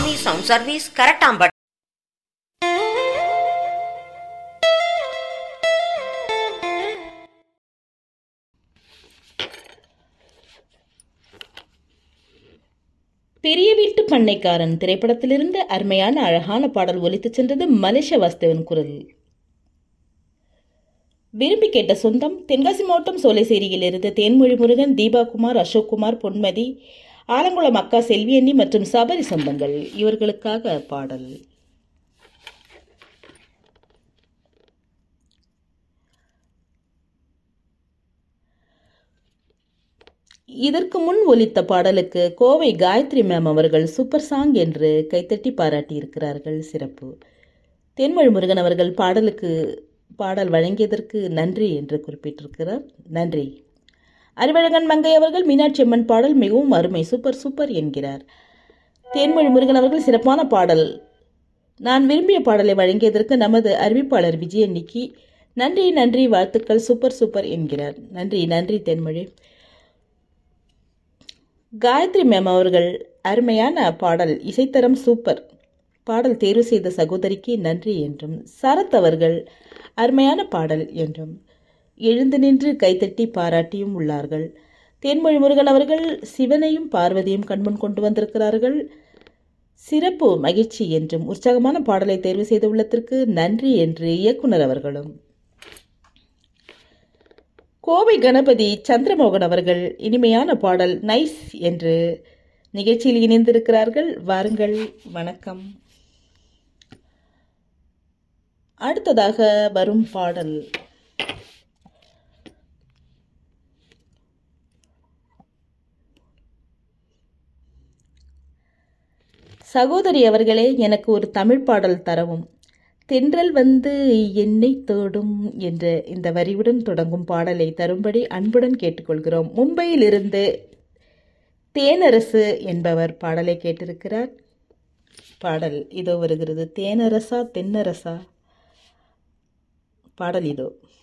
சுவாமி sound service கரட்டாம்பட் பெரிய வீட்டு பண்ணைக்காரன் திரைப்படத்திலிருந்து அருமையான அழகான பாடல் ஒலித்துச் சென்றது மலேசிய வாஸ்தவன் குரல் விரும்பி கேட்ட சொந்தம் தென்காசி மாவட்டம் சோலைசேரியில் இருந்து தேன்மொழி முருகன் தீபாகுமார் அசோக்குமார் பொன்மதி ஆலங்குளம் அக்கா செல்வியண்ணி மற்றும் சபரி சொந்தங்கள் இவர்களுக்காக பாடல் இதற்கு முன் ஒலித்த பாடலுக்கு கோவை காயத்ரி மேம் அவர்கள் சூப்பர் சாங் என்று கைத்தட்டி பாராட்டியிருக்கிறார்கள் சிறப்பு தென்மொழி முருகன் அவர்கள் பாடலுக்கு பாடல் வழங்கியதற்கு நன்றி என்று குறிப்பிட்டிருக்கிறார் நன்றி அறிவழகன் மங்கை அவர்கள் மீனாட்சி அம்மன் பாடல் மிகவும் அருமை சூப்பர் சூப்பர் என்கிறார் தேன்மொழி முருகன் அவர்கள் சிறப்பான பாடல் நான் விரும்பிய பாடலை வழங்கியதற்கு நமது அறிவிப்பாளர் விஜயன்னிக்கு நன்றி நன்றி வாழ்த்துக்கள் சூப்பர் சூப்பர் என்கிறார் நன்றி நன்றி தென்மொழி காயத்ரி மேம் அவர்கள் அருமையான பாடல் இசைத்தரம் சூப்பர் பாடல் தேர்வு செய்த சகோதரிக்கு நன்றி என்றும் சரத் அவர்கள் அருமையான பாடல் என்றும் எழுந்து நின்று கைத்தட்டி பாராட்டியும் உள்ளார்கள் தேன்மொழி முருகன் அவர்கள் சிவனையும் பார்வதியும் கண்முன் கொண்டு வந்திருக்கிறார்கள் சிறப்பு மகிழ்ச்சி என்றும் உற்சாகமான பாடலை தேர்வு செய்த உள்ளத்திற்கு நன்றி என்று இயக்குனர் அவர்களும் கோவை கணபதி சந்திரமோகன் அவர்கள் இனிமையான பாடல் நைஸ் என்று நிகழ்ச்சியில் இணைந்திருக்கிறார்கள் வாருங்கள் வணக்கம் அடுத்ததாக வரும் பாடல் சகோதரி அவர்களே எனக்கு ஒரு தமிழ் பாடல் தரவும் தென்றல் வந்து என்னை தோடும் என்ற இந்த வரியுடன் தொடங்கும் பாடலை தரும்படி அன்புடன் கேட்டுக்கொள்கிறோம் மும்பையிலிருந்து தேனரசு என்பவர் பாடலை கேட்டிருக்கிறார் பாடல் இதோ வருகிறது தேனரசா தென்னரசா பாடல் இதோ